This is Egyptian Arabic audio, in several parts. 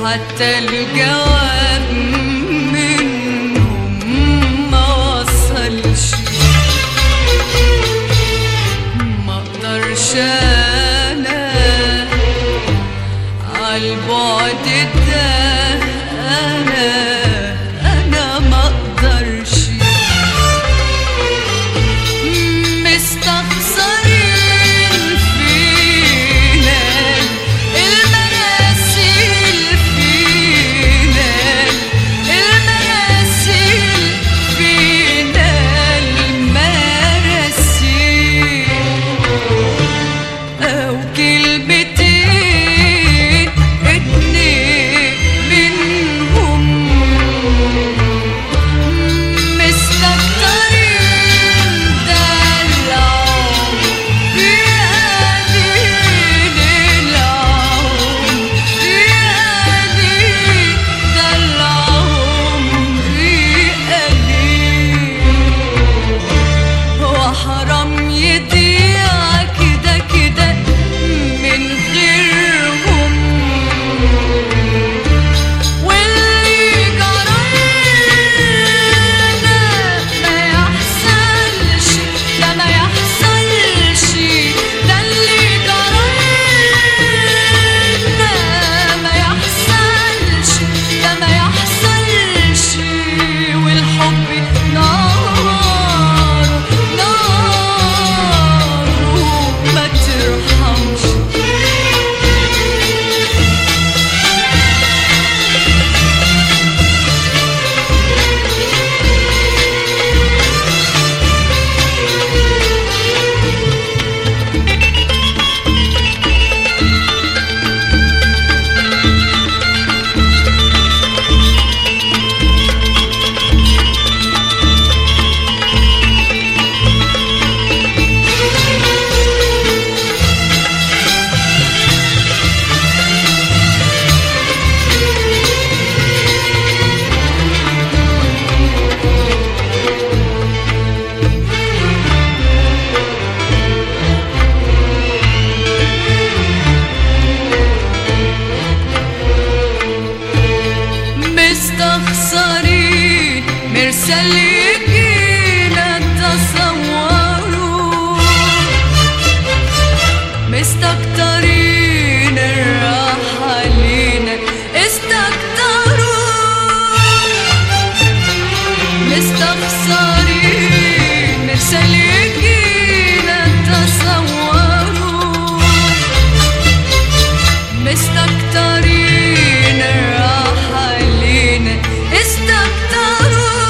حتى الجواب منهم ما وصلش ما اقدرش انا عالبعد ده انا انا ما اقدرش مستخسرين فينا المراسيل فينا المراسيل فينا المراسيل أو كلمتين اتنين منهم مستكترين دلعهم بقليل العمر بقليل دلعهم بقليل وحرام يضيع كده كده من غيرهم واللي جرالنا ما يحصلش ده ما يحصلش ده اللي جرالنا ما يحصلش ده ما يحصلش والحب نار نار ما ترحمش مستخسرين مرسل يجينا تصوروا مستكترين الراحة لينا استكتروا مستخسرين مرسل يجينا تصوروا مستكترين الراحة لينا استكتروا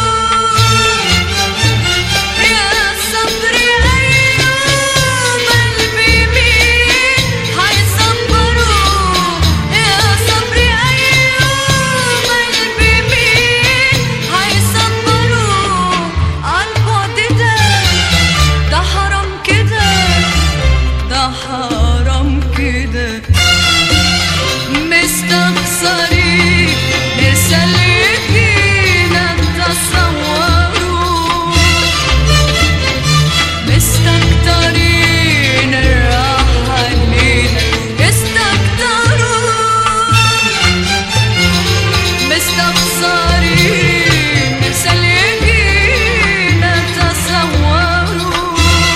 يا صبري أيوم قلبي مين هيصبروا يا صبري أيوم قلبي مين هيصبروا عالبعد ده ده حرام كده ده حرام كده مستخسرين مرسل يجينا تصوروا مستكترين الراحة لينا استكتروا مستخسرين مرسل يجينا تصوروا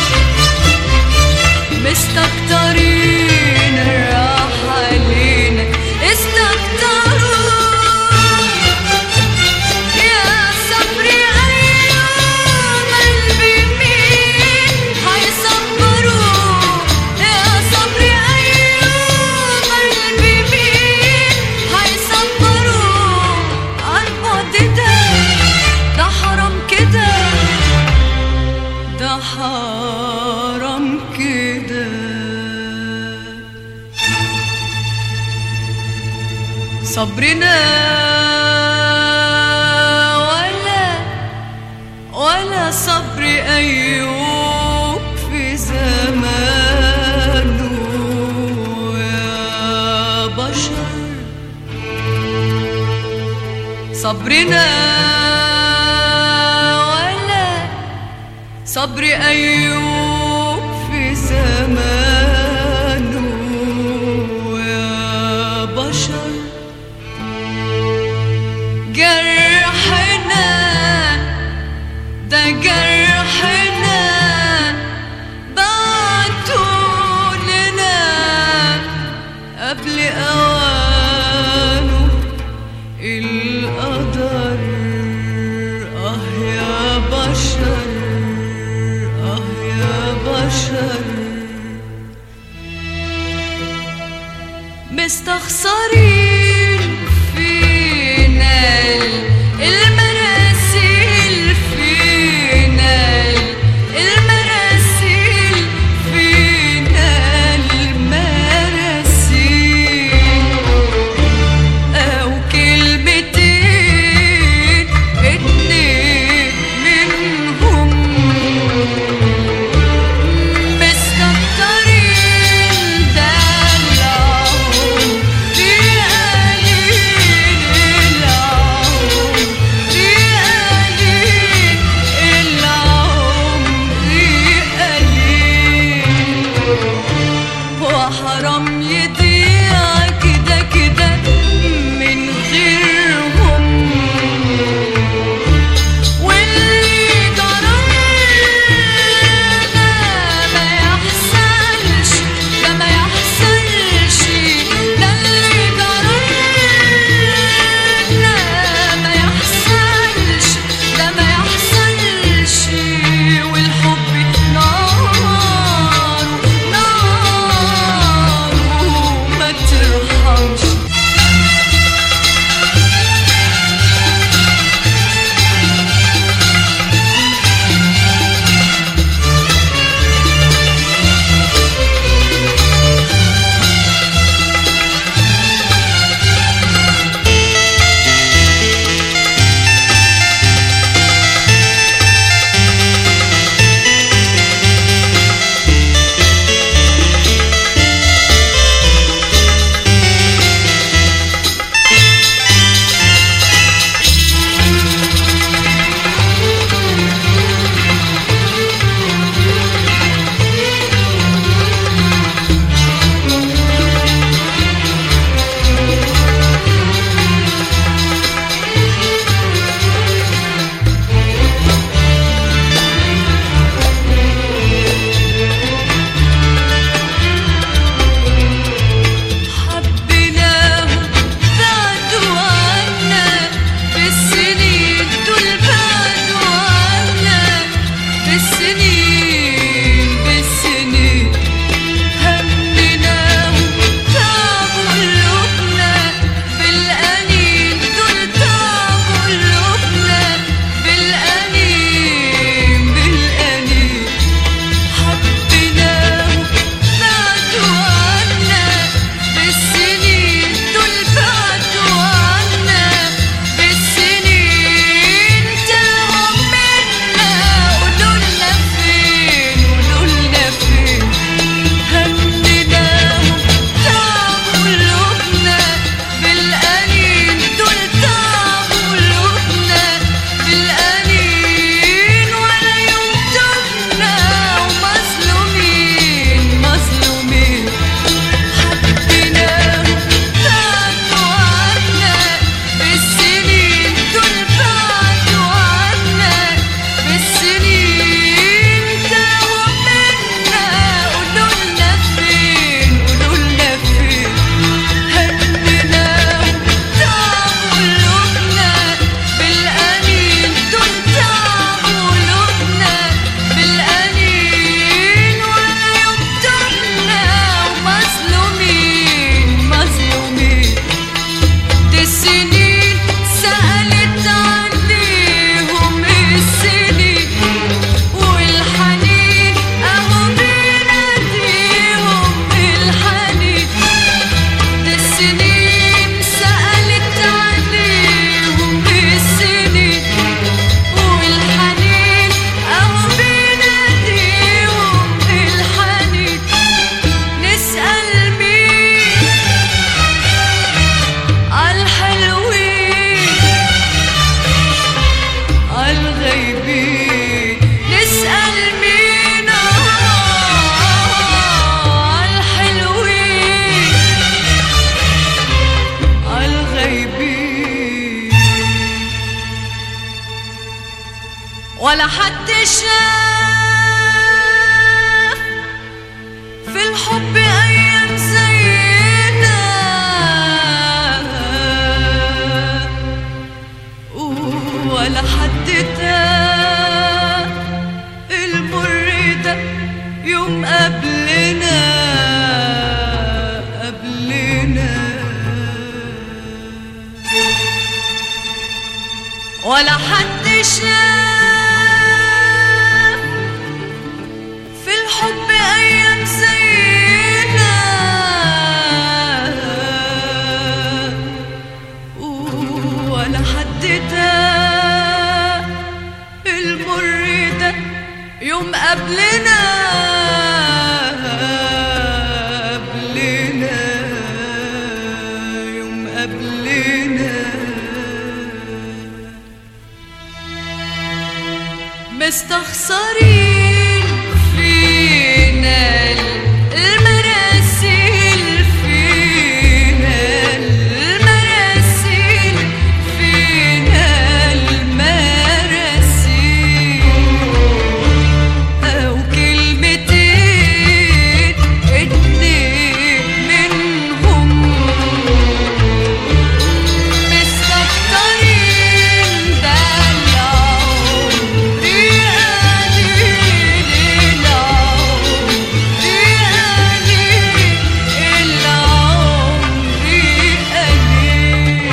مستكترين الراحة لينا استكتروا يا صبري أيوم قلبي مين هيصبروا يا صبري أيوم قلبي مين هيصبروا عالبعد ده ده حرام كده ده حرام كده صبرنا ولا ولا صبر أيوب في زمانه يا بشر صبرنا ولا صبر أيوب في زمانه يا بشر مستخسرين فينا المراسيل فينا المراسيل فينا المراسيل أو كلمتين اتنين منهم مستكترين دلعهم في قليل العمر في قليل العمر قليل وحرام يضيع كده كده من غيرهم واللي جرالنا ما يحصلش ده ما يحصلش ده اللي جرالنا ما يحصلش ده ما يحصلش والحب نار نار ما ترحمش حبيناهم بعدوا عنا بالسنين دول بعدوا عنا بالسنين بالسنين همناهم تعبوا قلوبنا بالأنين دول تعبوا قلوبنا بالأنين بالأنين حبيناهم بعدوا عنا بالسنين دول بعدوا عنا بالسنين تاهوا منا قولولنا فين قولولنا فين هنناهم تعبوا قلوبنا بالأنين دول تعبوا قلوبنا بالأنين ولا يوم تبنا ومظلومين مظلومين حبيناهم بعدوا عنا بالسنين دول بعدوا عنا بالسنين تاهوا منا قولولنا فين قولولنا فين هنناهم تعبوا قلوبنا بالأنين دول تعبوا قلوبنا بالأنين ولا يوم تبنا ومظلومين مظلومين دي السنين سألت عليهم السنين والحنين أهو بيناديهم الحنين دي السنين سألت عليهم السنين والحنين أهو بيناديهم الحنين نسأل مين عالحلوين عالغيبين نسأل مين عالحلوين عالغيبين ولا حد شاف في الحب أيام زينا ولا حد تاه المر ده يوم قبلنا قبلنا ولا حد شاف في الحب أيام زينا ولا حد تاه المر ده يوم قبلنا قبلنا يوم قبلنا مستخسرين فينا المراسيل فينا المراسيل فينا المراسيل أو كلمتين اتنين منهم مستكترين دلعوا قليل العمر قليل العمر قليل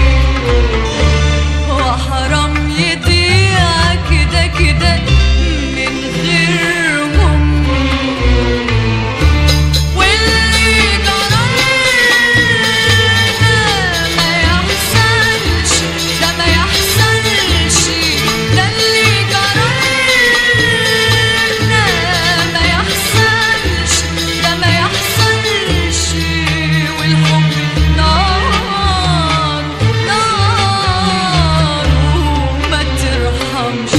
وحرام يضيع كده كده من غيرهم واللي جرالنا ما يحصلش ده ما يحصلش ده اللي جرالنا ما يحصلش ده ما يحصلش والحب نار نار وما ترحمش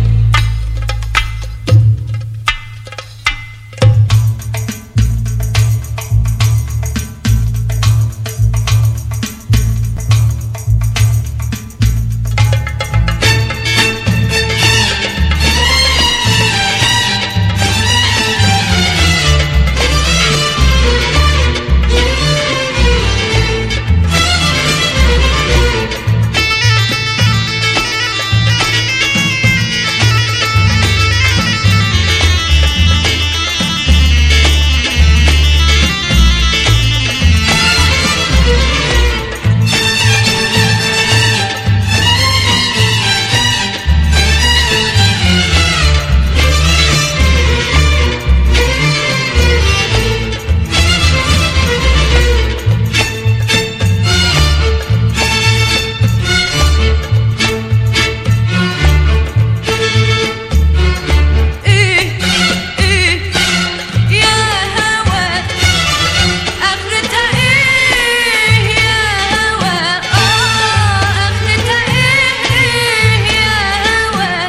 ايه ايه يا هوا اخرتها ايه يا هوا اه اخرتها ايه يا هوا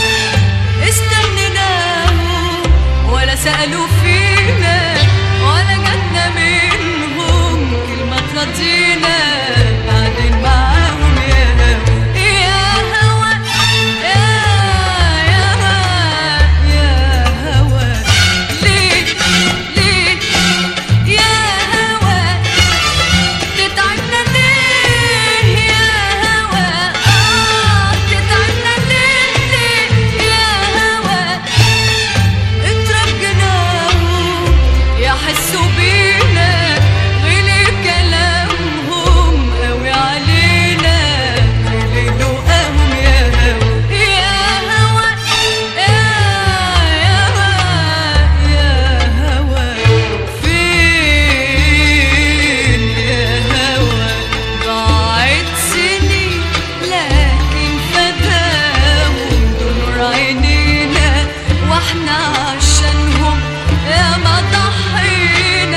استنيناهم ولا سألوا فينا ولا جاتنا منهم كلمة ترضينا بعدين معاهم يا هوا يا هوا يا يا يا هوا ليه ليه يا هوا تتعبنا ليه يا هوا اه تتعبنا ليه ليه يا هوا اترجناهم يحسوا بينا غلي كلامهم قوي علينا غلي لقاهم يا هوا يا هوا يا يا يا هوا فين يا هوا ضاعت سنين لكن فداهم نور عينينا واحنا عشانهم يا ما ضحينا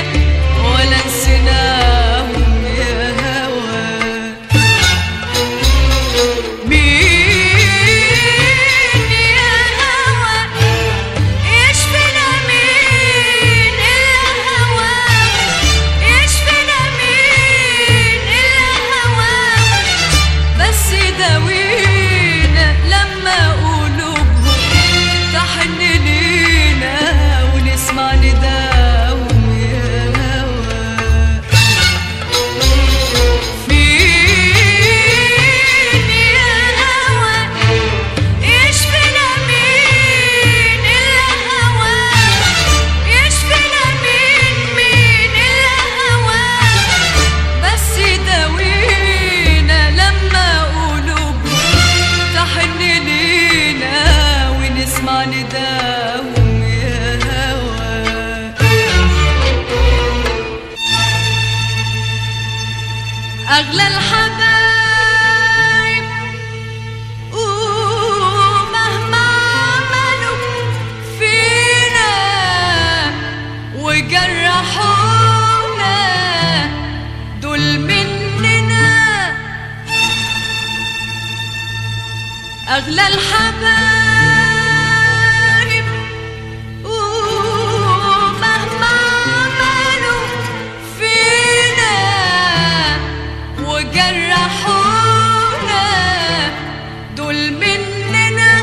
وجرحونا دول مننا أغلى الحبايب ومهما عملوا فينا وجرحونا دول مننا